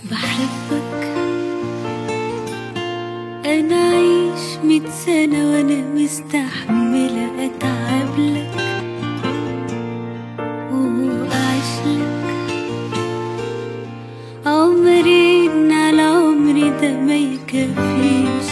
بحبك أنا عايش ميت سنة وأنا مستحملة أتعب لك وأعيش لك عمرين على عمري ده ما يكفيش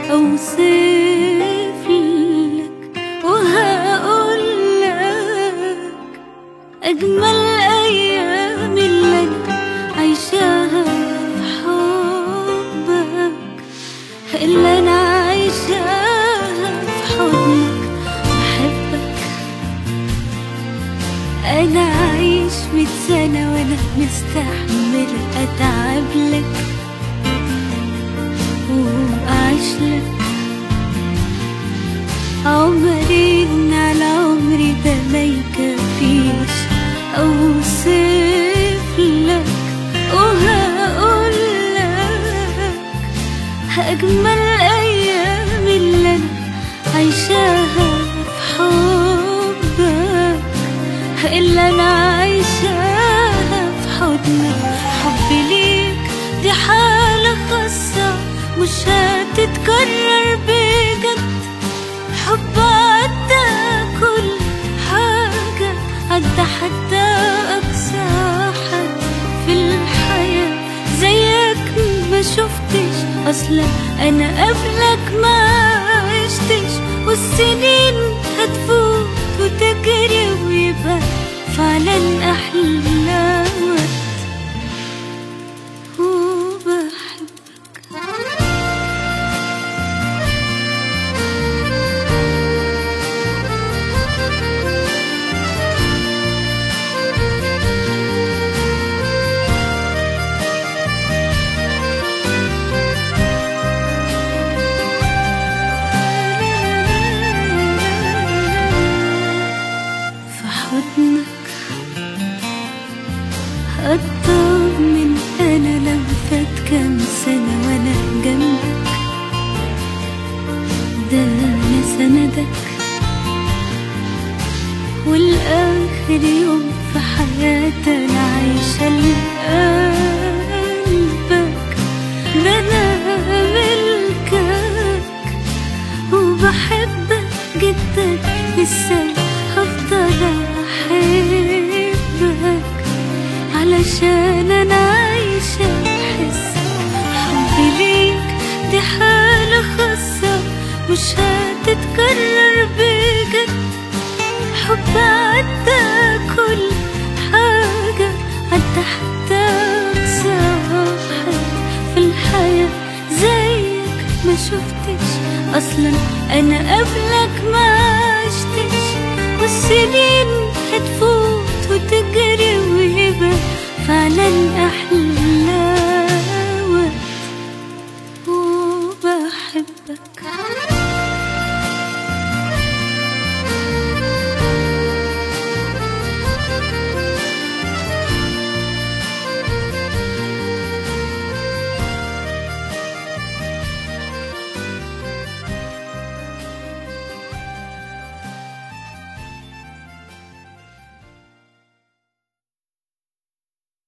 أوصف لك وهقول لك أجمل أيام اللي أنا عايشاها في حبك اللي أنا عايشاها في حضنك بحبك أنا عايش ميت سنة وأنا مستحملة أتعب لك وأعيش لك عمرين على عمري ده ما يكفيش أوصف لك وهقول لك أجمل أيام اللي أنا عايشاها في حبك اللي أنا عايشاها في حضنك حبي ليك دي حالة خاصة مش هتتكرر بجد حب عدى كل حاجة عدى حتى أقصى حد في الحياة زيك ما شفتش أصلا أنا قبلك ما عشتش والسنين هتفوت وتجري ويبقى فعلا أحلى وقت وبحبك في حضنك أطمن أنا لو فات كام سنة وأنا جنبك ده أنا سندك والآخر يوم في حياتي أنا عايشة لقلبك ده أنا ملكك وبحبك جدا لسه هفضل احبك علشان انا عايشة بحسك حبي ليك دي حالة خاصة مش هتتكرر بجد حب عدى كل حاجة عدى حتى أقصى حاجة في الحياة زيك ما شفتش أصلا أنا قبلك ما عشتش والسنين هتفوت وتجري ويبقى